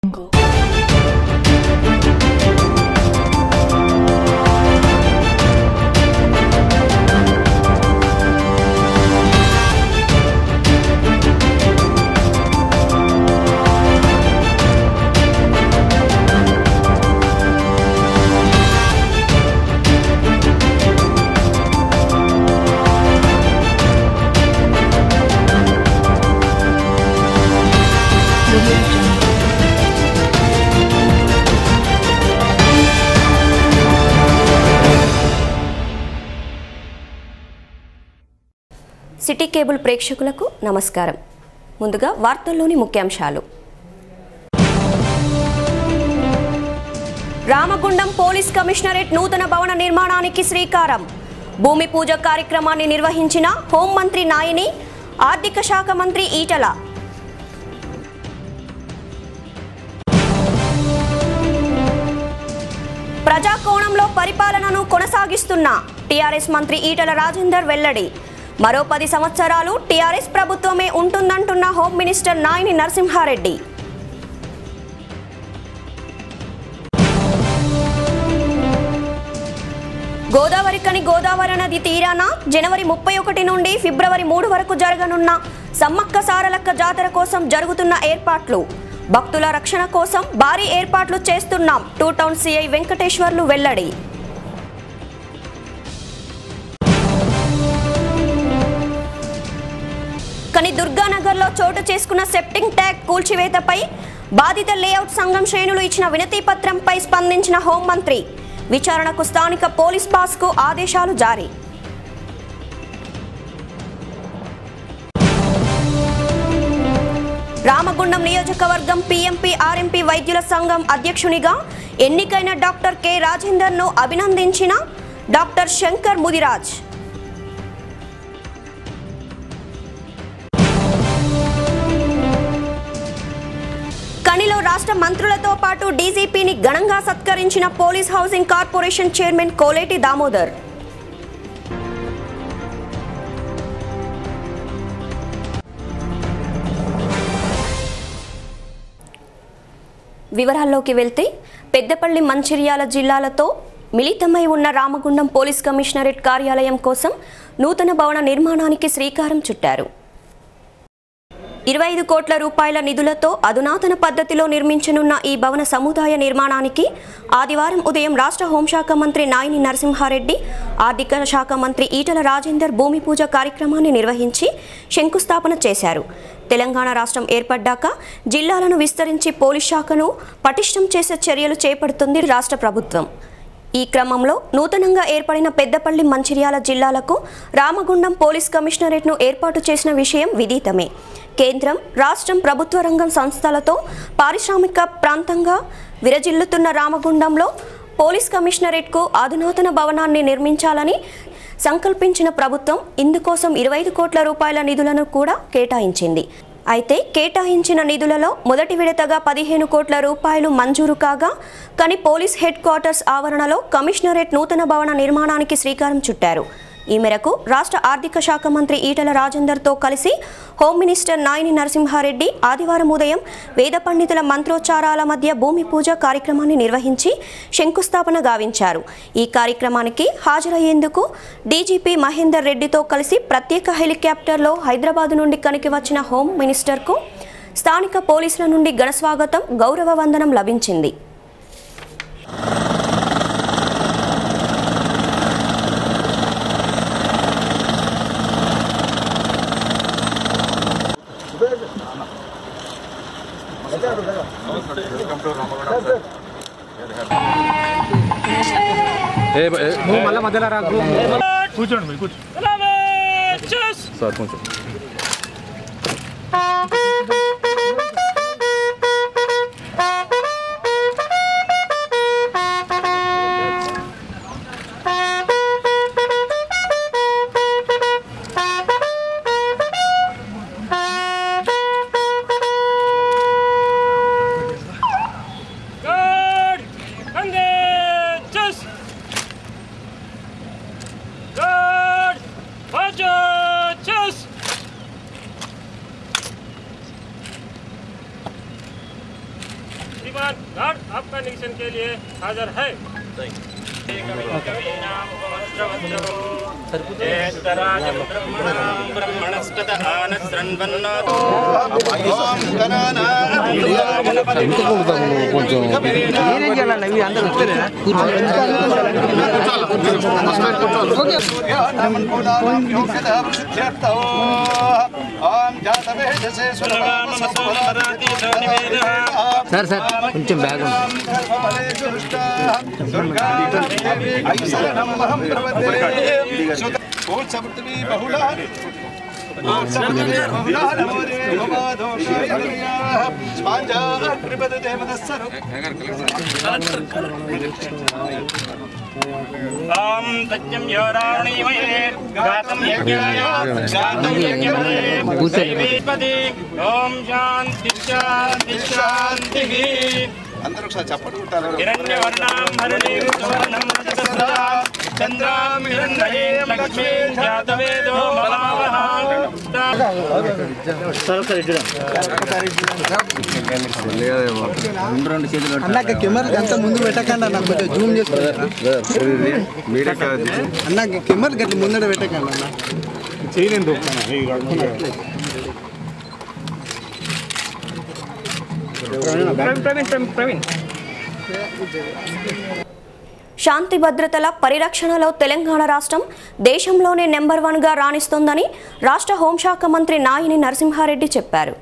City cable ప్రేక్షకులకు నమస్కారం ముందుగా వార్తల్లోని ముఖ్యాంశాలు రామగుండం పోలీస్ కమిషనరేట్ నూతన భవన నిర్మాణానికి శ్రీకారం భూమి పూజ కార్యక్రమాన్ని నిర్వహించిన హోంమంత్రి నాయిని ఆర్థిక శాఖ మంత్రి ఈటల ప్రజాకోణంలో పరిపాలనను కొనసాగిస్తున్న టీఆర్ఎస్ మంత్రి ఈటల రాజేందర్ వెల్లడి మరో పది సంవత్సరాలు టీఆర్ఎస్ ప్రభుత్వమే ఉంటుందంటున్న home minister Nayani Narasimha Reddy Godavarikhani Godavari నది తీరాన జనవరి ముప్పై ఒకటి నుండి ఫిబ్రవరి మూడు వరకు జరగనున్న సమ్మక్క సారలక్క జాతర కోసం జరుగుతున్న ఏర్పాట్లు భక్తుల రక్షణ కోసం భారీ ఏర్పాట్లు చేస్తున్నాం టూ టౌన్ సిఐ వెంకటేశ్వర్లు వెల్లడి కానీ దుర్గానగర్లో చోటు చేసుకున్న సెప్టింగ్ ట్యాంక్ కూల్చివేతపై బాధిత లేఅవుట్ సంఘం శ్రేణులు ఇచ్చిన వినతి పత్రంపై స్పందించిన హోంమంత్రి విచారణకు స్థానిక పోలీస్ బాస్కు ఆదేశాలు జారీ రామగుండం నియోజకవర్గం పీఎంపీ ఆర్ఎంపీ వైద్యుల సంఘం అధ్యక్షునిగా ఎన్నికైన డాక్టర్ కె రాజేందర్ను అభినందించిన డాక్టర్ శంకర్ ముదిరాజ్ కనిలో రాష్ట్ర మంత్రులతో పాటు డీజీపీని ఘనంగా సత్కరించిన police housing corporation chairman Koleti Damodar వివరాల్లోకి వెళ్తే పెద్దపల్లి మంచిర్యాల జిల్లాలతో మిళితమై ఉన్న రామగుండం పోలీస్ కమిషనరేట్ కార్యాలయం కోసం నూతన భవన నిర్మాణానికి శ్రీకారం చుట్టారు ఇరవై ఐదు కోట్ల రూపాయల నిధులతో అధునాతన పద్ధతిలో నిర్మించనున్న ఈ భవన సముదాయ నిర్మాణానికి ఆదివారం ఉదయం రాష్ట్ర హోంశాఖ మంత్రి నాయిని నరసింహారెడ్డి ఆర్థిక శాఖ మంత్రి ఈటల రాజేందర్ భూమి పూజ కార్యక్రమాన్ని నిర్వహించి శంకుస్థాపన చేశారు తెలంగాణ రాష్ట్రం ఏర్పడ్డాక జిల్లాలను విస్తరించి పోలీస్ శాఖను పటిష్టం చేసే చర్యలు చేపడుతుంది రాష్ట్ర ప్రభుత్వం ఈ క్రమంలో నూతనంగా ఏర్పడిన పెద్దపల్లి మంచిర్యాల జిల్లాలకు రామగుండం పోలీస్ కమిషనరేట్ను ఏర్పాటు చేసిన విషయం విదితమే కేంద్రం రాష్ట్రం ప్రభుత్వ రంగం సంస్థలతో పారిశ్రామిక ప్రాంతంగా విరజిల్లుతున్న రామగుండంలో పోలీస్ కమిషనరేట్కు అధునాతన భవనాన్ని నిర్మించాలని సంకల్పించిన ప్రభుత్వం ఇందుకోసం ఇరవై ఐదు కోట్ల రూపాయల నిధులను కూడా కేటాయించింది అయితే కేటాయించిన నిధులలో మొదటి విడతగా పదిహేను కోట్ల రూపాయలు మంజూరు కాగా కానీ పోలీస్ హెడ్ క్వార్టర్స్ ఆవరణలో కమిషనరేట్ నూతన భవన నిర్మాణానికి శ్రీకారం చుట్టారు ఈ మేరకు రాష్ట్ర ఆర్థిక శాఖ మంత్రి ఈటల రాజేందర్తో కలిసి హోం మినిస్టర్ నాయని నరసింహారెడ్డి ఆదివారం ఉదయం వేద పండితుల మంత్రోచ్చారాల మధ్య భూమి పూజ కార్యక్రమాన్ని నిర్వహించి శంకుస్థాపన గావించారు ఈ కార్యక్రమానికి హాజరయ్యేందుకు డీజీపీ మహేందర్ రెడ్డితో కలిసి ప్రత్యేక హెలికాప్టర్లో హైదరాబాద్ నుండి కనికి వచ్చిన హోం మినిస్టర్కు స్థానిక పోలీసుల నుండి ఘనస్వాగతం గౌరవ వందనం లభించింది ఏ బ- ఏ- నువ్వు మళ్ళీ మధ్యలో రాకు కూర్చోండి మీరు కూర్చో సార్ కొంచెం Guard! Engage! Guard! Watch! श्रीमान गार्ड आपका निरीक्षण के लिए हाजिर है ब्रह्मणस्पत आनशृण्वन्नाथ సార్ సార్ కొంచెం బ్యాగ్ ॐ तज्ञं यो रावणीमये गातं यज्ञाय गातं यज्ञमये दैवीपति ॐ शान्ति शान्ति शान्तिः అందరూ ఒకసారి చప్పట్లు కొట్టారు हिरण्यवर्णां हरिणीं सुवर्णं रजतस्रजा चन्द्रां हिरण्मयीं लक्ष्मीं जातवेदो मलावः అన్నాక కెమెరా అంత ముందు పెట్టకండి అన్న కొంచెం జూమ్ చేసుకుంటా మీరే కాదు అన్నాక కెమెరా గట్ల ముందర పెట్టకండి అన్న శాంతి భద్రతల పరిరక్షణలో తెలంగాణ రాష్ట్రం దేశంలోనే నెంబర్ వన్గా రాణిస్తోందని రాష్ట్ర హోంశాఖ మంత్రి నాయిని నరసింహారెడ్డి చెప్పారు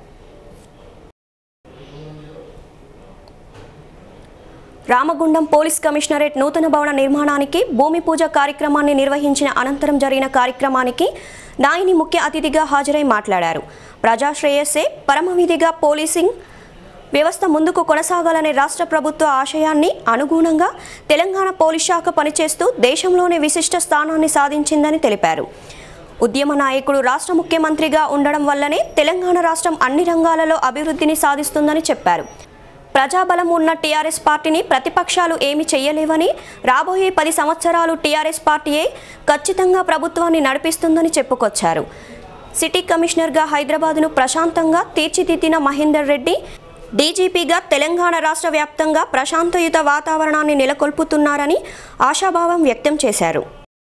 రామగుండం పోలీస్ కమిషనరేట్ నూతన భవన నిర్మాణానికి భూమి పూజ కార్యక్రమాన్ని నిర్వహించిన అనంతరం జరిగిన కార్యక్రమానికి నాయిని ముఖ్య అతిథిగా హాజరై మాట్లాడారు ప్రజాశ్రేయస్సే పరమవిధిగా పోలీసింగ్ వ్యవస్థ ముందుకు కొనసాగాలనే రాష్ట్ర ప్రభుత్వ ఆశయాన్ని అనుగుణంగా తెలంగాణ పోలీస్ శాఖ పనిచేస్తూ దేశంలోనే విశిష్ట స్థానాన్ని సాధించిందని తెలిపారు ఉద్యమ నాయకుడు రాష్ట్ర ముఖ్యమంత్రిగా ఉండడం వల్లనే తెలంగాణ రాష్ట్రం అన్ని రంగాలలో అభివృద్ధిని సాధిస్తుందని చెప్పారు ప్రజాబలం ఉన్న టీఆర్ఎస్ పార్టీని ప్రతిపక్షాలు ఏమి చేయలేవని రాబోయే పది సంవత్సరాలు టీఆర్ఎస్ పార్టీయే ఖచ్చితంగా ప్రభుత్వాన్ని నడిపిస్తుందని చెప్పుకొచ్చారు సిటీ కమిషనర్గా హైదరాబాద్ను ప్రశాంతంగా తీర్చిదిద్దిన మహేందర్ రెడ్డి డీజీపీగా తెలంగాణ రాష్ట్ర వ్యాప్తంగా ప్రశాంతయుత వాతావరణాన్ని నెలకొల్పుతున్నారని ఆశాభావం వ్యక్తం చేశారు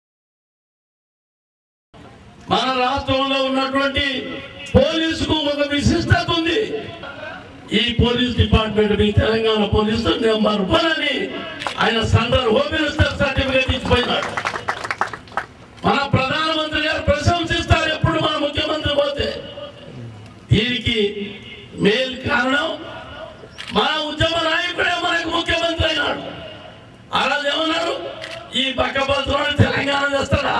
మన రాష్ట్రంలో ఉన్నటువంటి పోలీసుకు ఒక విశిష్టత ఉంది ఈ పోలీస్ డిపార్ట్మెంట్ మీ తెలంగాణ పోలీసు నెంబర్ వన్ అని ఆయన సెంట్రల్ హోమ్ మినిస్టర్ సర్టిఫికేట్ ఇచ్చిపోయినాడు మన ప్రధానమంత్రి గారు ప్రశంసిస్తారు ఎప్పుడు మన ముఖ్యమంత్రి పోతే దీనికి మేల్ కారణం మన ఉద్యమ నాయకుడే మనకు ముఖ్యమంత్రి అయినాడు అలా ఏమన్నారు ఈ పక్కపత్రం తెలంగాణ చేస్తాడా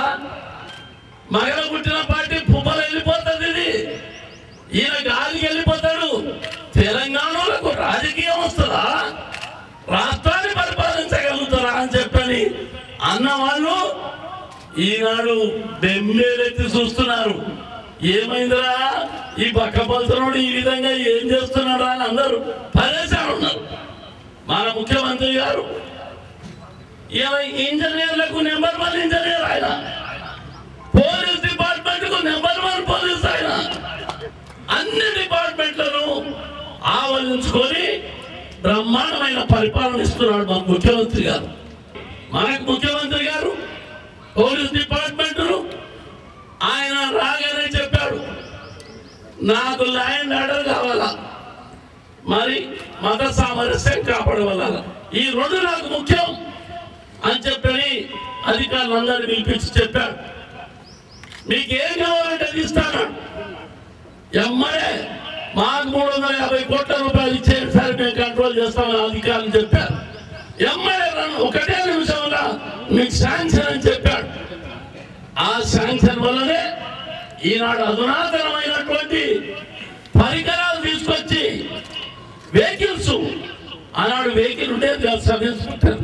మగల పుట్టిన పార్టీ పువ్వులు వెళ్ళిపోతుంది ఇది ఈయన గాలికి వెళ్ళిపోతాడు తెలంగాణలకు రాజకీయం వస్తుందా రాష్ట్రాన్ని పరిపాలించగలుగుతారా అని చెప్పని అన్న వాళ్ళు ఈనాడు బెమ్మేలెత్తి చూస్తున్నారు ఏమైందిరా ఈ పక్కపల్సనుడు ఈ విధంగా ఏం చేస్తున్నాడు అని అందరూ పరేశాన్ ఉన్నారు మన ముఖ్యమంత్రి గారు ఇలా ఇంజనీర్లకు నెంబర్ వన్ ఇంజనీర్ ఆయన పోలీస్ డిపార్ట్మెంట్ కు నెంబర్ వన్ పోలీస్ ఆయన అన్ని డిపార్ట్మెంట్లను ఆవరించుకొని బ్రహ్మాండమైన పరిపాలన ఇస్తున్నాడు మన ముఖ్యమంత్రి గారు మనకు ముఖ్యమంత్రి గారు పోలీస్ డిపార్ట్మెంట్ ఆయన రాగానే చెప్పాడు నాకు ల్యాండ్ ఆర్డర్ కావాలా మరి మత సామరస్యం కాపాడవల్ల ఈ రెండు నాకు ముఖ్యం అని చెప్పని అధికారులందరినీ పిలిపించి చెప్పాడు మీకు ఏం కావాలంటే అది ఇస్తాను ఎమ్మడే మాకు మూడు వందల యాభై కోట్ల రూపాయలు ఇచ్చేది సార్ మేము కంట్రోల్ చేస్తామని అధికారులు చెప్పారు ఎమ్మడే రన్- ఒకటే నిమిషంలో మీకు శాంక్షన్ అని చెప్పాడు ఆ శాంక్షన్ వల్లనే ఈనాడు అధునాతనమైనటువంటి పరికరాలు తీసుకొచ్చి వెహికల్స్ ఆనాడు వెహికల్ ఉండేది కాదు సర్వీస్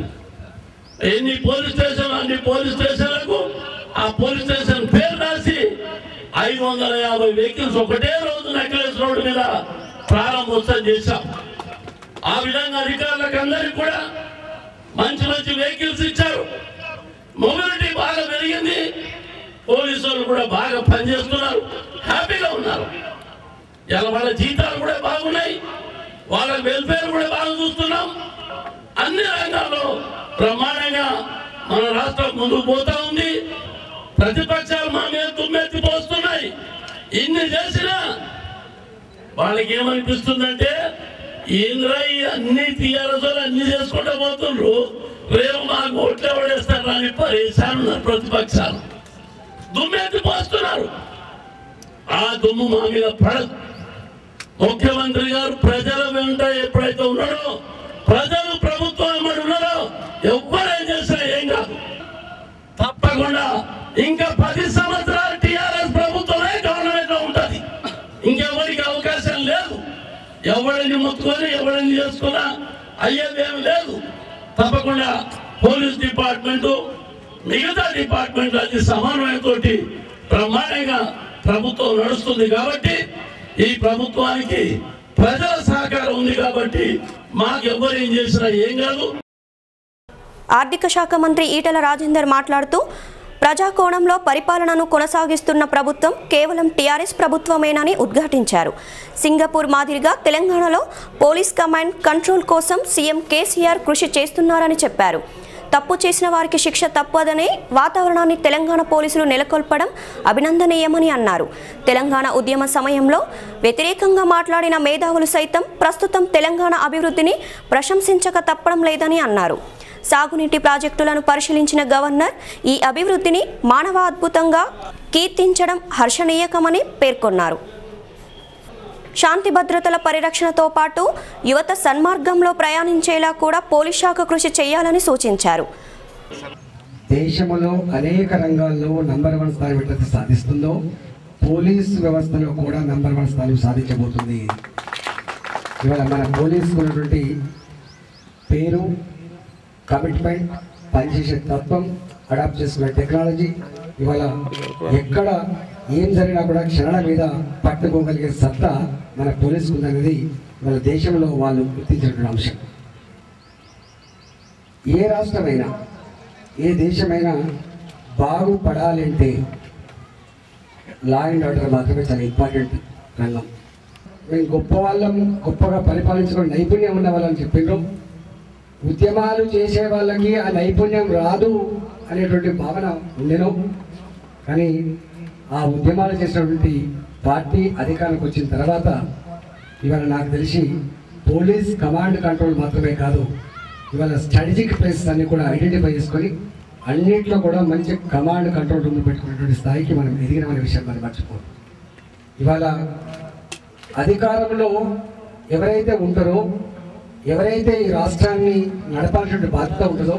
ఎన్ని పోలీస్ స్టేషన్ అన్ని పోలీస్ స్టేషన్లకు ఆ పోలీస్ స్టేషన్ పేరు రాసి ఐదు వందల యాభై వెహికల్స్ ఒకటే రోజు నెక్లెస్ రోడ్డు మీద ప్రారంభోత్సవం చేశాం ఆ విధంగా అధికారులకు అందరికి కూడా మంచి మంచి వెహికల్స్ ఇచ్చారు మొబిలిటీ బాగా పెరిగింది పోలీసు వాళ్ళు కూడా బాగా పనిచేస్తున్నారు హ్యాపీగా ఉన్నారు ఇలా వాళ్ళ జీతాలు కూడా బాగున్నాయి వాళ్ళ వెల్ఫేర్ కూడా బాగా చూస్తున్నాం అన్ని రంగాల్లో బ్రహ్మాండంగా మన రాష్ట్రం ముందుకు పోతా ఉంది ప్రతిపక్షాలు మా మీద తుమ్మెత్తి పోస్తున్నాయి ఇన్ని చేసినా వాళ్ళకి ఏమనిపిస్తుందంటే ఏంద్రా ఈ అన్ని టీఆర్ఎస్ వాళ్ళు అన్ని చేసుకుంటూ పోతుండ్రు రేపు మాకు ఓట్లు ఎవడేస్తారు అని పరేశాను ఉన్నారు ప్రతిపక్షాలు దుమ్మెత్తి పోస్తున్నారు ఆ దుమ్ము మా మీద పడదు ముఖ్యమంత్రి గారు ప్రజల వెంట ఎప్పుడైతే ఉన్నాడో ప్రజలు ప్రభుత్వం వెంబడి ఉన్నారో ఎవరేం చేసినా ఏం కాదు తప్పకుండా ఇంకా పది సంవత్సరాలు టిఆర్ఎస్ ప్రభుత్వమే గవర్నమెంట్ లో ఉంటది ఇంకెవరికి అవకాశం లేదు ఎవరిని ముట్టుకొని ఎవరిని చేసుకున్నా అయ్యేదేం లేదు తప్పకుండా పోలీస్ డిపార్ట్మెంటు మిగతా డిపార్ట్మెంట్ అది సమన్వయంతో బ్రహ్మాండంగా ప్రభుత్వం నడుస్తుంది కాబట్టి ఈ ప్రభుత్వానికి ప్రజల సహకారం ఉంది కాబట్టి మాకు ఎవరు ఏం చేసినా ఏం కాదు ఆర్థిక శాఖ మంత్రి ఈటల రాజేందర్ మాట్లాడుతూ ప్రజాకోణంలో పరిపాలనను కొనసాగిస్తున్న ప్రభుత్వం కేవలం టీఆర్ఎస్ ప్రభుత్వమేనని ఉద్ఘాటించారు సింగపూర్ మాదిరిగా తెలంగాణలో పోలీస్ కమాండ్ కంట్రోల్ కోసం సీఎం కేసీఆర్ కృషి చేస్తున్నారని చెప్పారు తప్పు చేసిన వారికి శిక్ష తప్పదనే వాతావరణాన్ని తెలంగాణ పోలీసులు నెలకొల్పడం అభినందనీయమని అన్నారు తెలంగాణ ఉద్యమ సమయంలో వ్యతిరేకంగా మాట్లాడిన మేధావులు సైతం ప్రస్తుతం తెలంగాణ అభివృద్ధిని ప్రశంసించక తప్పడం లేదని అన్నారు సాగునీటి ప్రాజెక్టులను పరిశీలించిన గవర్నర్ ఈ అభివృద్ధిని మానవాద్భుతంగా కీర్తించడం హర్షణీయకమని పేర్కొన్నారు శాంతి భద్రతల పరిరక్షణతో పాటు యువత సన్మార్గంలో ప్రయాణించేలా కూడా పోలీస్ శాఖ కృషి చేయాలని సూచించారు దేశంలో అనేక రంగాల్లో నంబర్ వన్ స్థానం ఎట్లయితే సాధిస్తుందో పోలీస్ వ్యవస్థలో కూడా నంబర్ వన్ స్థానం సాధించబోతుంది ఇవాళ మన పోలీసుకు ఉన్నటువంటి పేరు కమిట్మెంట్ పనిచేసే తత్వం అడాప్ట్ చేసుకునే టెక్నాలజీ ఇవాళ ఎక్కడ ఏం జరిగినా కూడా క్షణాల మీద పట్టుకోగలిగే సత్తా మన పోలీసుకు ఉందనేది ఇవాళ దేశంలో వాళ్ళు గుర్తించినటువంటి అంశం ఏ రాష్ట్రమైనా ఏ దేశమైనా బాగుపడాలంటే లా అండ్ ఆర్డర్ మాత్రమే చాలా ఇంపార్టెంట్ రంగం మేము గొప్ప వాళ్ళం గొప్పగా పరిపాలించుకునే నైపుణ్యం ఉన్న వాళ్ళని చెప్పిండ్రు ఉద్యమాలు చేసే వాళ్ళకి ఆ నైపుణ్యం రాదు అనేటువంటి భావన ఉండేను కానీ ఆ ఉద్యమాలు చేసినటువంటి పార్టీ అధికారానికి వచ్చిన తర్వాత ఇవాళ నాకు తెలిసి పోలీస్ కమాండ్ కంట్రోల్ మాత్రమే కాదు ఇవాళ స్ట్రాటజిక్ ప్లేసెస్ అన్ని కూడా ఐడెంటిఫై చేసుకొని అన్నింటిలో కూడా మంచి కమాండ్ కంట్రోల్ రూమ్ పెట్టుకునేటువంటి స్థాయికి మనం ఎదిగినామనే విషయం మనం మర్చిపోదు ఇవాళ అధికారంలో ఎవరైతే ఉంటారో ఎవరైతే ఈ రాష్ట్రాన్ని నడపాల్సిన బాధ్యత ఉంటుందో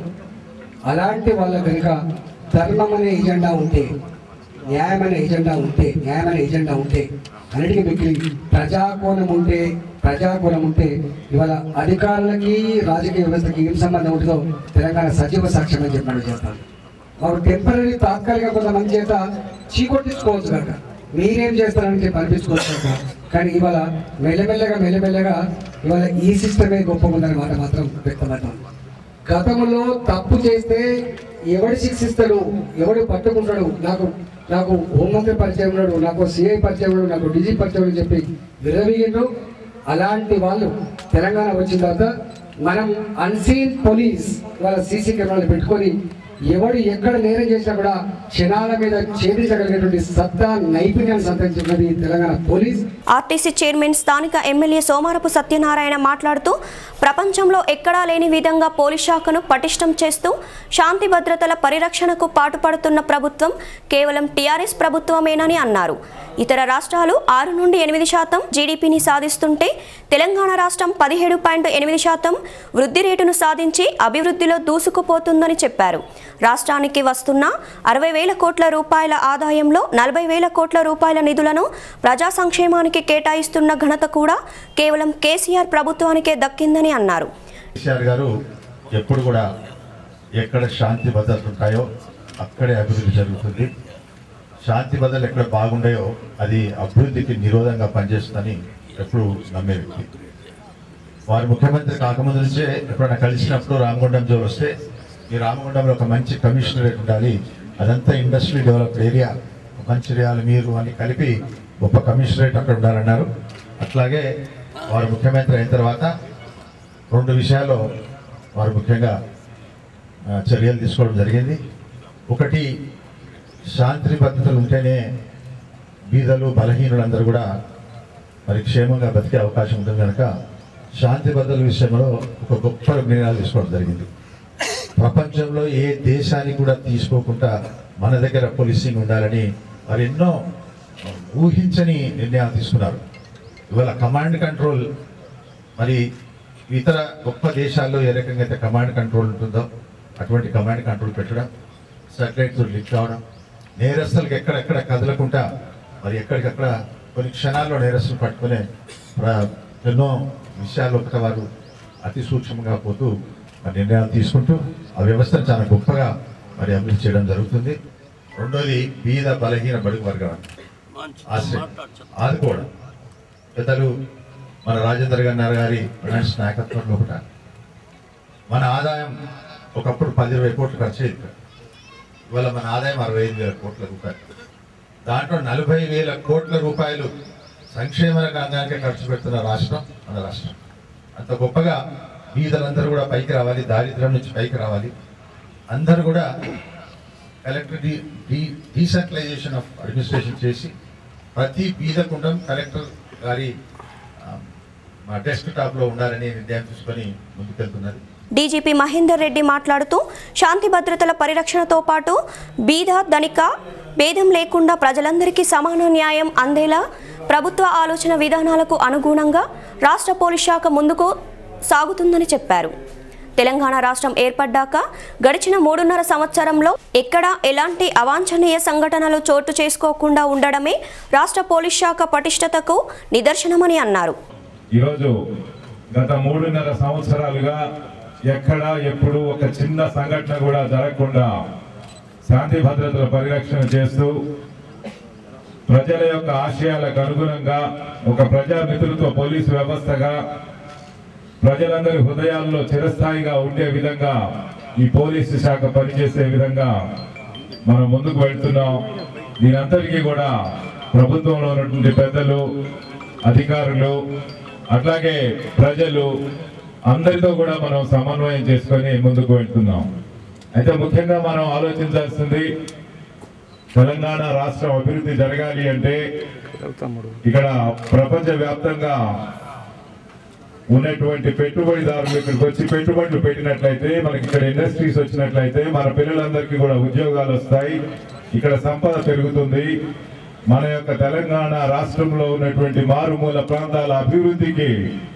అలాంటి వాళ్ళ కనుక ధర్మం అనే ఎజెండా ఉంటే న్యాయం అనే ఎజెండా ఉంటే న్యాయం అనే ఎజెండా ఉంటే అన్నిటికీ మిగిలి ప్రజాకోణం ఉంటే ప్రజాకోణం ఉంటే ఇవాళ అధికారులకి రాజకీయ వ్యవస్థకి ఏం సంబంధం ఉంటుందో తెలంగాణ సజీవ సాక్ష్యం అని చెప్పి మనం చేస్తాను మాకు టెంపరీ తాత్కాలిక కొంతమంది చేత చీకొట్టించుకోవచ్చు కనుక మీరేం చేస్తారని చెప్పి అనిపించుకోవచ్చు కనుక కానీ ఇవాళ మెల్లమెల్లగా మెల్లమెల్లగా ఇవాళ ఈ సిస్టమే గొప్పగా ఉందనే మాట మాత్రం వ్యక్తమవుతుంది గతంలో తప్పు చేస్తే ఎవడు శిక్షిస్తాడు ఎవడు పట్టుకుంటాడు నాకు నాకు హోంమంత్రి పరిచయం ఉన్నాడు నాకు సిఐ పరిచయం ఉన్నాడు నాకు డీజీ పరిచయం ఉన్నాడు అని చెప్పి విరవీగిండ్రు అలాంటి వాళ్ళు తెలంగాణ వచ్చిన తర్వాత మనం అన్సీన్ పోలీస్ వాళ్ళ సీసీ కెమెరాలు పెట్టుకొని ఎవడు ఎక్కడ నేరం చేసినా కూడా క్షణాల మీద ఛేదించగలిగేటువంటి సత్తా నైపుణ్యాన్ని సంతరించుకున్నది తెలంగాణ పోలీస్ ఆర్టీసీ చైర్మన్ స్థానిక ఎమ్మెల్యే సోమారపు సత్యనారాయణ మాట్లాడుతూ ప్రపంచంలో ఎక్కడా లేని విధంగా పోలీస్ శాఖను పటిష్టం చేస్తూ శాంతి భద్రతల పరిరక్షణకు పాటుపడుతున్న ప్రభుత్వం కేవలం టీఆర్ఎస్ ప్రభుత్వమేనని అన్నారు ఇతర రాష్ట్రాలు ఆరు నుండి ఎనిమిది శాతం జీడీపీని సాధిస్తుంటే తెలంగాణ రాష్ట్రం పదిహేడు పాయింట్ ఎనిమిది శాతం వృద్ధి రేటును సాధించి అభివృద్ధిలో దూసుకుపోతుందని చెప్పారు రాష్ట్రానికి వస్తున్న అరవై వేల కోట్ల రూపాయల ఆదాయంలో నలభై వేల కోట్ల రూపాయల నిధులను ప్రజా సంక్షేమానికి కేటాయిస్తున్న ఘనత కూడా కేవలం కేసీఆర్ ప్రభుత్వానికే దక్కిందని అన్నారు కేసీఆర్ గారు ఎప్పుడు కూడా ఎక్కడ శాంతి భద్రతలు ఉంటాయో అక్కడే అభివృద్ధి జరుగుతుంది శాంతి భద్రతలు ఎక్కడ బాగుంటాయో అది అభివృద్ధికి నిరోధంగా పనిచేస్తుందని ఎప్పుడు నమ్మే వ్యక్తి వారు ముఖ్యమంత్రి కాకముందు నుంచే ఎప్పుడైనా కలిసినప్పుడు రామగుండం జోలు వస్తే ఈ రామగుండంలో ఒక మంచి కమిషనరేట్ ఉండాలి అదంతా ఇండస్ట్రీ డెవలప్డ్ ఏరియా మంచిర్యాల మీరు అని కలిపి గొప్ప కమిషనరేట్ అక్కడ ఉండాలన్నారు అట్లాగే వారు ముఖ్యమంత్రి అయిన తర్వాత రెండు విషయాల్లో వారు ముఖ్యంగా ఆ, చర్యలు తీసుకోవడం జరిగింది ఒకటి శాంతి భద్రతలు ఉంటేనే బీదలు బలహీనులందరూ కూడా మరి క్షేమంగా బతికే అవకాశం ఉంటుంది కనుక శాంతి భద్రతల విషయంలో ఒక గొప్ప నిర్ణయాలు తీసుకోవడం జరిగింది ప్రపంచంలో ఏ దేశానికి కూడా తీసుకోకుండా మన దగ్గర పోలీసింగ్ ఉండాలని వారు ఎన్నో ఊహించని నిర్ణయాలు తీసుకున్నారు ఇవాళ కమాండ్ కంట్రోల్ మరి ఇతర గొప్ప దేశాల్లో ఏ రకంగా అయితే కమాండ్ కంట్రోల్ ఉంటుందో అటువంటి కమాండ్ కంట్రోల్ పెట్టడం సాటిలైట్స్ లిఫ్ట్ కావడం నేరస్తులకు ఎక్కడెక్కడ కదలకుండా మరి ఎక్కడికక్కడ కొన్ని క్షణాల్లో నేరస్తులు పట్టుకునే ప్ర- ఎన్నో విషయాల్లో ఒక వారు అతి సూక్ష్మంగా పోతూ మరి నిర్ణయాలు తీసుకుంటూ ఆ వ్యవస్థను చాలా గొప్పగా మరి అభివృద్ధి చేయడం జరుగుతుంది రెండోది బీద బలహీన బడుగు వర్గాలు ఆశ్రయం ఆదుకోవడం పెద్దలు మన రాజేంద్ర గారి గారి ఫైనాన్స్ నాయకత్వంలో కూడా మన ఆదాయం ఒకప్పుడు పది ఇరవై కోట్లు ఖర్చు అయ్యింది ఇవాళ మన ఆదాయం అరవై ఐదు వేల కోట్ల రూపాయలు దాంట్లో నలభై వేల కోట్ల రూపాయలు సంక్షేమ రంగానికి ఖర్చు పెడుతున్న రాష్ట్రం మన రాష్ట్రం అంత గొప్పగా బీదలందరూ కూడా పైకి రావాలి దారిద్ర్యం నుంచి పైకి రావాలి అందరూ కూడా కలెక్టర్ డి డి- డీసెంట్రలైజేషన్ ఆఫ్ అడ్మినిస్ట్రేషన్ చేసి ప్రతి బీద కుండం కలెక్టర్ గారి ఆ, మా డెస్క్ టాప్లో ఉండాలని నిర్ణయం తీసుకొని ముందుకెళ్తున్నది డీజీపీ మహేందర్ రెడ్డి మాట్లాడుతూ శాంతి భద్రతల పరిరక్షణతో పాటు బీద ధనిక భేదం లేకుండా ప్రజలందరికీ సమాన న్యాయం అందేలా ప్రభుత్వ ఆలోచన విధానాలకు అనుగుణంగా రాష్ట్ర పోలీస్ శాఖ ముందుకు సాగుతుందని చెప్పారు తెలంగాణ రాష్ట్రం ఏర్పడ్డాక గడిచిన మూడున్నర సంవత్సరంలో ఎక్కడా ఎలాంటి అవాంఛనీయ సంఘటనలు చోటు చేసుకోకుండా ఉండడమే రాష్ట్ర పోలీస్ శాఖ పటిష్టతకు నిదర్శనమని అన్నారు ఈరోజు గత మూడున్నర సంవత్సరాలుగా ఎక్కడ ఎప్పుడు ఒక చిన్న సంఘటన కూడా జరగకుండా శాంతి భద్రతల పరిరక్షణ చేస్తూ ప్రజల యొక్క ఆశయాలకు అనుగుణంగా ఒక ప్రజామిత్రుత్వ పోలీసు వ్యవస్థగా ప్రజలందరి హృదయాల్లో చిరస్థాయిగా ఉండే విధంగా ఈ పోలీసు శాఖ పనిచేసే విధంగా మనం ముందుకు వెళ్తున్నాం దీనంతటికీ కూడా ప్రభుత్వంలో ఉన్నటువంటి పెద్దలు అధికారులు అట్లాగే ప్రజలు అందరితో కూడా మనం సమన్వయం చేసుకొని ముందుకు వెళ్తున్నాం అయితే ముఖ్యంగా మనం ఆలోచించాల్సింది తెలంగాణ రాష్ట్రం అభివృద్ధి జరగాలి అంటే ఇక్కడ ప్రపంచ వ్యాప్తంగా ఉన్నటువంటి పెట్టుబడిదారులు ఇక్కడికి వచ్చి పెట్టుబడులు పెట్టినట్లయితే మనకి ఇక్కడ ఇండస్ట్రీస్ వచ్చినట్లయితే మన పిల్లలందరికీ కూడా ఉద్యోగాలు వస్తాయి ఇక్కడ సంపద పెరుగుతుంది మన యొక్క తెలంగాణ రాష్ట్రంలో ఉన్నటువంటి మారుమూల ప్రాంతాల అభివృద్ధికి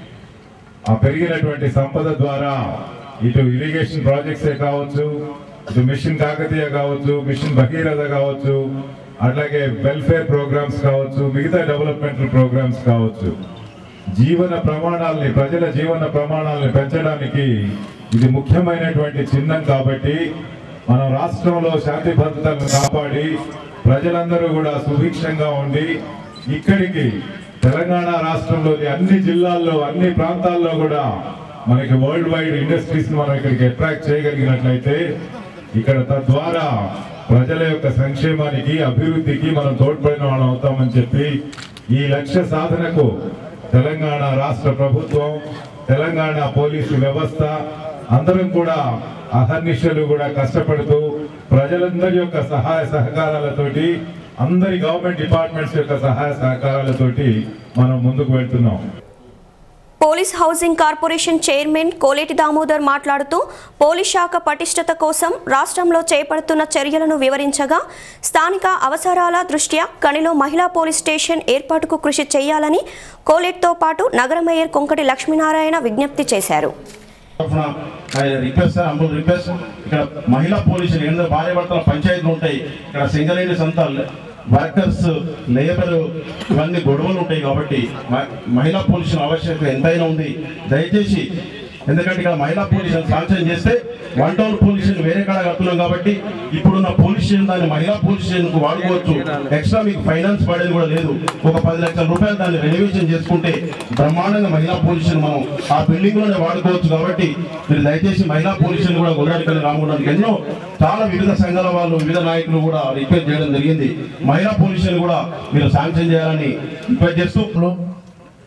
ఆ పెరిగినటువంటి సంపద ద్వారా ఇటు ఇరిగేషన్ ప్రాజెక్ట్సే కావచ్చు ఇటు మిషన్ కాకతీయ కావచ్చు మిషన్ భగీరథ కావచ్చు అట్లాగే వెల్ఫేర్ ప్రోగ్రామ్స్ కావచ్చు మిగతా డెవలప్మెంటల్ ప్రోగ్రామ్స్ కావచ్చు జీవన ప్రమాణాలని ప్రజల జీవన ప్రమాణాలని పెంచడానికి ఇది ముఖ్యమైనటువంటి చిహ్నం కాబట్టి మన రాష్ట్రంలో శాంతి భద్రతలను కాపాడి ప్రజలందరూ కూడా సుభిక్షంగా ఉండి ఇక్కడికి తెలంగాణ రాష్ట్రంలోని అన్ని జిల్లాల్లో అన్ని ప్రాంతాల్లో కూడా మనకి వరల్డ్ వైడ్ ఇండస్ట్రీస్ మనం ఇక్కడికి అట్రాక్ట్ చేయగలిగినట్లయితే ఇక్కడ తద్వారా ప్రజల యొక్క సంక్షేమానికి అభివృద్ధికి మనం తోడ్పడిన వాళ్ళం అవుతామని చెప్పి ఈ లక్ష్య సాధనకు తెలంగాణ రాష్ట్ర ప్రభుత్వం తెలంగాణ పోలీసు వ్యవస్థ అందరం కూడా అహర్నిశలు కూడా కష్టపడుతూ ప్రజలందరి యొక్క సహాయ సహకారాలతోటి అందరి గవర్నమెంట్ డిపార్ట్మెంట్స్ యొక్క సహాయ సహకారాలతోటి మనం ముందుకు వెళ్తున్నాం police housing corporation chairman Koleti Damodar మాట్లాడుతూ పోలీస్ శాఖ పటిష్టత కోసం రాష్ట్రంలో చేపడుతున్న చర్యలను వివరించగా స్థానిక అవసరాల దృష్ట్యా కనిలో మహిళా పోలీస్ స్టేషన్ ఏర్పాటుకు కృషి చేయాలని కోలేట్తో పాటు నగర మేయర్ కొంకటి లక్ష్మీనారాయణ విజ్ఞప్తి చేశారు తరఫున ఆయన రిక్వెస్ట్ సార్ అంబుల్ రిక్వెస్ట్ ఇక్కడ మహిళా పోలీసులు ఎన్నో భార్య భర్తల పంచాయతీలు ఉంటాయి ఇక్కడ సింగరేణి సంత వర్కర్స్ లేబర్ ఇవన్నీ గొడవలు ఉంటాయి కాబట్టి మ- మహిళా పోలీసుల ఆవశ్యకత ఎంతైనా ఉంది దయచేసి ఎందుకంటే ఇక్కడ మహిళా పోలీసులు శాంక్షన్ చేస్తే వన్ టౌన్ పోలీస్ స్టేషన్ వేరే కాడ కడుతున్నాం కాబట్టి ఇప్పుడున్న పోలీస్ స్టేషన్ దాన్ని మహిళా పోలీస్ స్టేషన్ కు వాడుకోవచ్చు ఎక్స్ట్రా మీకు ఫైనాన్స్ పడేది కూడా లేదు ఒక పది లక్షల రూపాయలు దాన్ని రెనోవేషన్ చేసుకుంటే బ్రహ్మాండంగా మహిళా పోలీస్ స్టేషన్ మనం ఆ బిల్డింగ్ లోనే వాడుకోవచ్చు కాబట్టి మీరు దయచేసి మహిళా పోలీస్ స్టేషన్ కూడా గొల్లాడికల్లి రామగుండానికి ఎన్నో చాలా వివిధ సంఘాల వాళ్ళు వివిధ నాయకులు కూడా రిక్వెస్ట్ చేయడం జరిగింది మహిళా పోలీస్ స్టేషన్ కూడా మీరు శాంక్షన్ చేయాలని రిక్వెస్ట్ చేస్తూ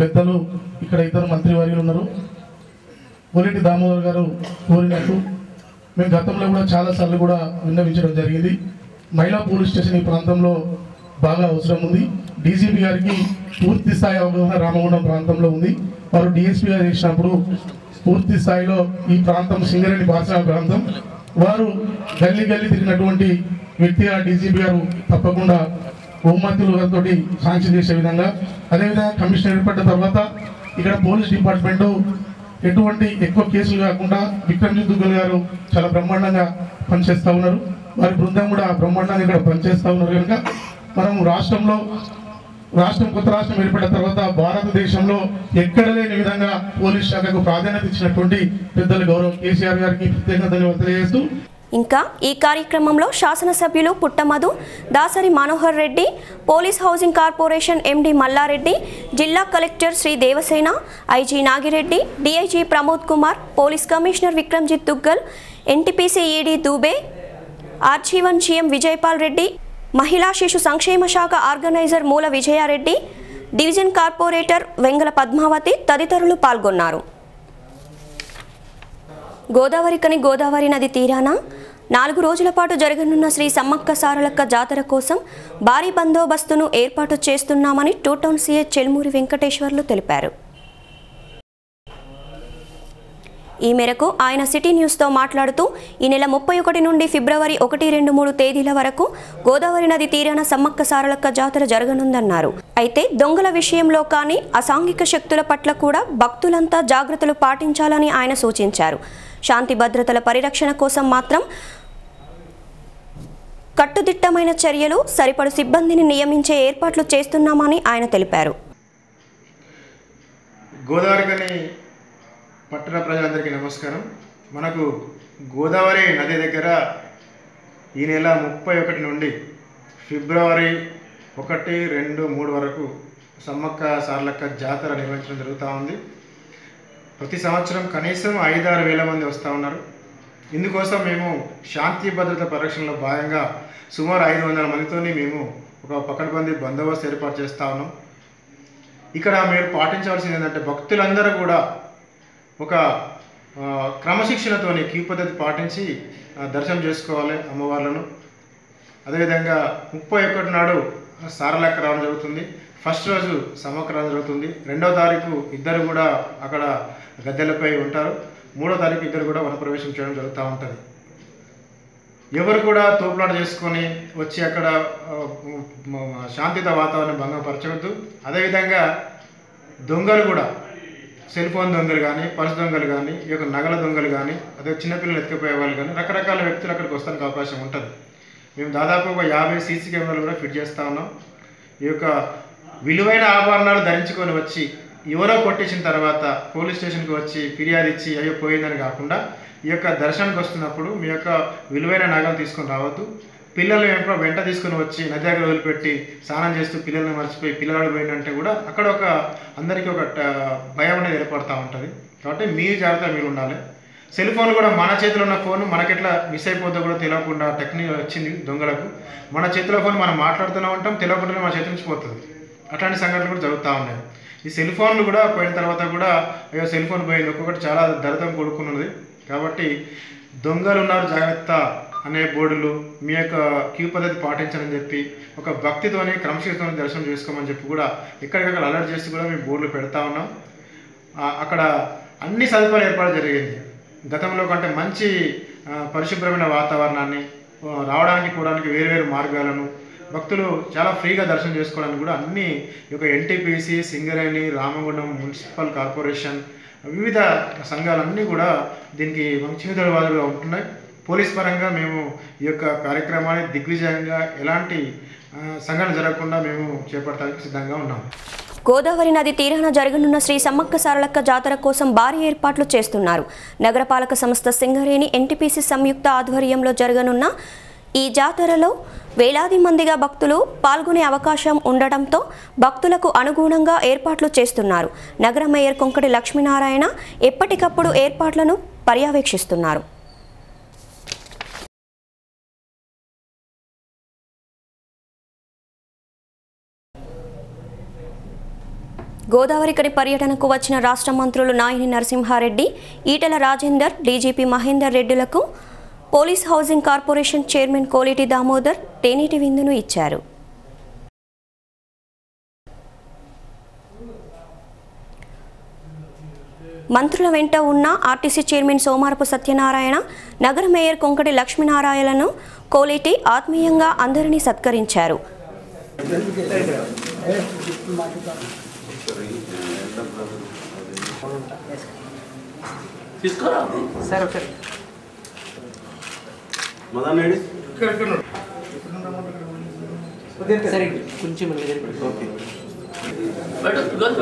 పెద్దలు ఇక్కడ ఇద్దరు మంత్రివర్యులు ఉన్నారు పొలిటి దామోదర్ గారు కోరినట్టు మేము గతంలో కూడా చాలాసార్లు కూడా విన్నవించడం జరిగింది మహిళా పోలీస్ స్టేషన్ ఈ ప్రాంతంలో బాగా అవసరం ఉంది డీజీపీ గారికి పూర్తి స్థాయి అవగాహన రామగుండం ప్రాంతంలో ఉంది వారు డిఎస్పీగా చేసినప్పుడు పూర్తి స్థాయిలో ఈ ప్రాంతం సింగరేణి పారిశ్రామిక ప్రాంతం వారు గల్లీ గల్లీ తిరిగినటువంటి వ్యక్తిగా డీజీపీ గారు తప్పకుండా బహుమతులు గారితో శాంక్షన్ చేసే విధంగా అదేవిధంగా కమిషనర్ ఏర్పడిన తర్వాత ఇక్కడ పోలీస్ డిపార్ట్మెంటు ఎటువంటి ఎక్కువ కేసులు కాకుండా విక్రమ్జిత్ దుగ్గల్ గారు చాలా బ్రహ్మాండంగా పనిచేస్తూ ఉన్నారు వారి బృందం కూడా బ్రహ్మాండంగా ఇక్కడ పనిచేస్తూ ఉన్నారు కనుక మనం రాష్ట్రంలో రాష్ట్రం కొత్త రాష్ట్రం ఏర్పడిన తర్వాత భారతదేశంలో ఎక్కడ లేని విధంగా పోలీస్ శాఖకు ప్రాధాన్యత ఇచ్చినటువంటి పెద్దల గౌరవ్ కేసీఆర్ గారికి ప్రత్యేకంగా ధన్యవాదాలు తెలియజేస్తూ ఇంకా ఈ కార్యక్రమంలో శాసనసభ్యులు Puttamadhu Dasari Manohar Reddy police housing corporation MD Mallareddy జిల్లా collector Shri Devasena IG Nagireddy DIG Pramod Kumar police commissioner Vikramjit Duggal NTPC ED Dubey ఆర్జీవన్ జీఎం విజయపాల్ రెడ్డి మహిళా శిశు సంక్షేమ శాఖ ఆర్గనైజర్ మూల విజయారెడ్డి డివిజన్ కార్పొరేటర్ వెంగల పద్మావతి తదితరులు పాల్గొన్నారు గోదావరికని గోదావరి నది తీరాన నాలుగు రోజుల పాటు జరగనున్న శ్రీ సమ్మక్క సారలక్క జాతర కోసం భారీ బందోబస్తును ఏర్పాటు చేస్తున్నామని two town CA Chelmuri Venkateswarlu తెలిపారు ఈ మేరకు ఆయన సిటీ న్యూస్తో మాట్లాడుతూ ఈ నెల ముప్పై ఒకటి నుండి ఫిబ్రవరి ఒకటి రెండు మూడు తేదీల వరకు గోదావరి నది తీరాన సమ్మక్క సారలక్క జాతర జరగనుందన్నారు అయితే దొంగల విషయంలో కానీ అసాంఘిక శక్తుల పట్ల కూడా భక్తులంతా జాగ్రత్తలు పాటించాలని ఆయన సూచించారు శాంతి భద్రతల పరిరక్షణ కోసం మాత్రం కట్టుదిట్టమైన చర్యలు సరిపడు సిబ్బందిని నియమించే ఏర్పాట్లు చేస్తున్నామని ఆయన తెలిపారు గోదావరికని పట్టణ ప్రజలందరికీ నమస్కారం మనకు గోదావరి నది దగ్గర ఈ నెల ముప్పై ఒకటి నుండి ఫిబ్రవరి ఒకటి రెండు మూడు వరకు సమ్మక్క సార్లక్క జాతర నిర్వహించడం జరుగుతూ ఉంది ప్రతి సంవత్సరం కనీసం ఐదారు వేల మంది వస్తూ ఉన్నారు ఇందుకోసం మేము శాంతి భద్రత పరిరక్షణలో భాగంగా సుమారు ఐదు వందల మందితోని మేము ఒక పకడ్బందీ బందోబస్తు ఏర్పాటు చేస్తూ ఉన్నాం ఇక్కడ మీరు పాటించవలసింది ఏంటంటే భక్తులందరూ కూడా ఒక ఆ, క్రమశిక్షణతోని క్యూ పద్ధతి పాటించి ఆ, దర్శనం చేసుకోవాలి అమ్మవార్లను అదేవిధంగా ముప్పై ఒకటి నాడు సారలెక్క రావడం జరుగుతుంది ఫస్ట్ రోజు సమ్మక్క రావడం జరుగుతుంది రెండో తారీఖు ఇద్దరు కూడా అక్కడ గద్దెలపై ఉంటారు మూడో తారీఖు ఇద్దరు కూడా వనప్రవేశం చేయడం జరుగుతూ ఉంటుంది ఎవరు కూడా తోపులాట చేసుకొని వచ్చి అక్కడ ఆ, మ- మ- శాంతిత వాతావరణం భంగపరచవద్దు అదేవిధంగా దొంగలు కూడా సెల్ ఫోన్ దొంగలు కానీ పర్స్ దొంగలు కానీ ఈ యొక్క నగల దొంగలు కానీ అదే చిన్నపిల్లలు ఎత్తుకుపోయే వాళ్ళు కానీ రకరకాల వ్యక్తులు అక్కడికి వస్తానికి అవకాశం ఉంటుంది మేము దాదాపు ఒక యాభై సీసీ కెమెరాలు కూడా ఫిట్ చేస్తూ ఉన్నాం ఈ యొక్క విలువైన ఆభరణాలు ధరించుకొని వచ్చి ఎవరో కొట్టేసిన తర్వాత పోలీస్ స్టేషన్కి వచ్చి ఫిర్యాదు ఇచ్చి అయ్యో పోయిందని కాకుండా ఈ యొక్క దర్శనానికి వస్తున్నప్పుడు మీ యొక్క విలువైన నగలు తీసుకొని రావద్దు పిల్లలు ఎప్పుడో వెంట తీసుకొని వచ్చి నది దగ్గర వదిలిపెట్టి స్నానం చేస్తూ పిల్లల్ని మర్చిపోయి పిల్లలు పోయినంటే కూడా అక్కడ ఒక అందరికీ ఒక ట- భయం అనేది ఏర్పడుతూ ఉంటుంది కాబట్టి మీ జాగ్రత్త మీరు ఉండాలి సెల్ ఫోన్ కూడా మన చేతిలో ఉన్న ఫోన్ మనకెట్లా మిస్ అయిపోద్దో కూడా తెలియకుండా టెక్నిక్ వచ్చింది దొంగలకు మన చేతిలో ఫోన్ మనం మాట్లాడుతూనే ఉంటాం తెలియకుండానే మన చేతి నుంచి పోతుంది అట్లాంటి సంఘటనలు కూడా జరుగుతూ ఉన్నాయి ఈ సెల్ ఫోన్లు కూడా పోయిన తర్వాత కూడా అయ్యో సెల్ ఫోన్ పోయింది ఒక్కొక్కటి చాలా ధరతం కొడుకున్నది కాబట్టి దొంగలు ఉన్నారు జాగ్రత్త అనే బోర్డులు మీ యొక్క క్యూ పద్ధతి పాటించని చెప్పి ఒక భక్తితోని క్రమశిక్షతోని దర్శనం చేసుకోమని చెప్పి కూడా ఎక్కడికక్కడ అలర్ట్ చేసి కూడా మేము బోర్డులు పెడతా ఉన్నాం ఆ, అక్కడ అన్ని సదుపాయాలు ఏర్పాటు జరిగింది గతంలో కంటే మంచి ఆ, పరిశుభ్రమైన వాతావరణాన్ని ఆ, రావడానికి పోవడానికి వేరు మార్గాలను భక్తులు చాలా ఫ్రీగా దర్శనం చేసుకోవడానికి కూడా అన్ని ఈ యొక్క NTPC Singareni Ramagundam municipal corporation వివిధ సంఘాలన్నీ కూడా దీనికి మంచి వాదులుగా ఉంటున్నాయి పోలీస్ పరంగా మేము ఈ యొక్క కార్యక్రమాన్ని దిగ్విజయంగా ఎలాంటి ఆ, సంఘటన జరగకుండా మేము చేపట్టడానికి సిద్ధంగా ఉన్నాము గోదావరి నది తీరాన జరగనున్న శ్రీ సమ్మక్క సారలక్క జాతర కోసం భారీ ఏర్పాట్లు చేస్తున్నారు నగరపాలక సంస్థ సింగరేణి ఎన్టీపీసీ సంయుక్త ఆధ్వర్యంలో జరగనున్న ఈ జాతరలో వేలాది మందిగా భక్తులు పాల్గొనే అవకాశం ఉండటంతో భక్తులకు అనుగుణంగా ఏర్పాట్లు చేస్తున్నారు నగర మేయర్ కొంకటి లక్ష్మీనారాయణ ఎప్పటికప్పుడు ఏర్పాట్లను పర్యవేక్షిస్తున్నారు గోదావరికని పర్యటనకు వచ్చిన రాష్ట్ర మంత్రులు నాయని నరసింహారెడ్డి ఈటల రాజేందర్ డీజీపీ మహేందర్ రెడ్డిలకు police housing corporation chairman Koleti Damodar తేనీటి విందును ఇచ్చారు మంత్రుల వెంట ఉన్న ఆర్టీసీ చైర్మన్ సోమారపు సత్యనారాయణ నగర మేయర్ కొంకటి లక్ష్మీనారాయణను కోలేటి ఆత్మీయంగా అందరినీ సత్కరించారు తీసుకురా సార్ ఒకసారి మదన్ రెడ్డి సరే కొంచెం ఓకే బయట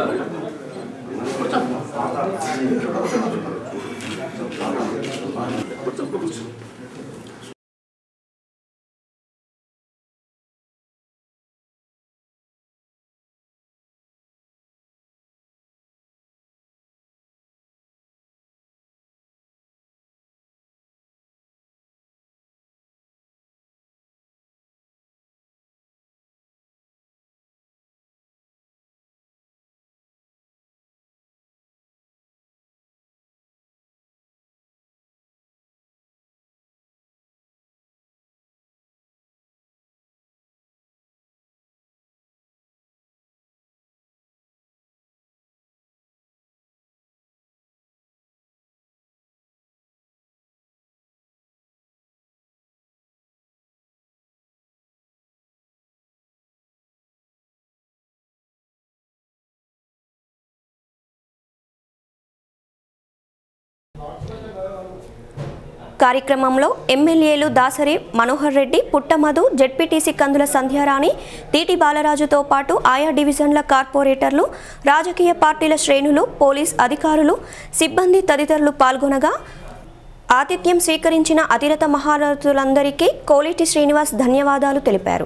కార్యక్రమంలో ఎమ్మెల్యేలు దాసరి మనోహర్ రెడ్డి పుట్టమధు జెడ్పీటీసీ కందుల సంధ్యారాణి తీటి బాలరాజుతో పాటు ఆయా డివిజన్ల కార్పొరేటర్లు రాజకీయ పార్టీల శ్రేణులు పోలీస్ అధికారులు సిబ్బంది తదితరులు పాల్గొనగా ఆతిథ్యం స్వీకరించిన అతిరథ మహారథులందరికీ కోలేటి శ్రీనివాస్ ధన్యవాదాలు తెలిపారు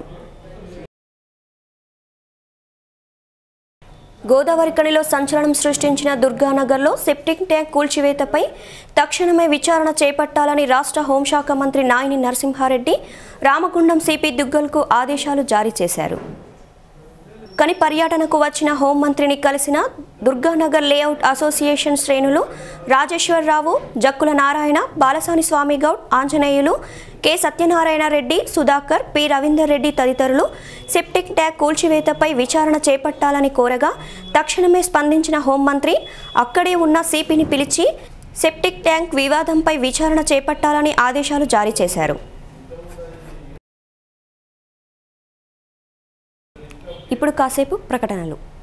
గోదావరి కనిలో సంచలనం సృష్టించిన దుర్గానగర్లో సెప్టిక్ ట్యాంక్ కూల్చివేతపై తక్షణమే విచారణ చేపట్టాలని రాష్ట్ర హోంశాఖ మంత్రి నాయిని నరసింహారెడ్డి రామగుండం సిపి దుగ్గల్కు ఆదేశాలు జారీ చేశారు కని పర్యటనకు వచ్చిన హోంమంత్రిని కలిసిన దుర్గానగర్ లేఅవుట్ అసోసియేషన్ శ్రేణులు రాజేశ్వరరావు జక్కుల నారాయణ బాలసాని స్వామి గౌడ్ ఆంజనేయులు కె సత్యనారాయణ రెడ్డి సుధాకర్ పి రవీందర్ రెడ్డి తదితరులు సెప్టిక్ ట్యాంక్ కూల్చివేతపై విచారణ చేపట్టాలని కోరగా తక్షణమే స్పందించిన హోంమంత్రి అక్కడే ఉన్న సిపిని పిలిచి సెప్టిక్ ట్యాంక్ వివాదంపై విచారణ చేపట్టాలని ఆదేశాలు జారీ చేశారు ఇప్పుడు కాసేపు ప్రకటనలు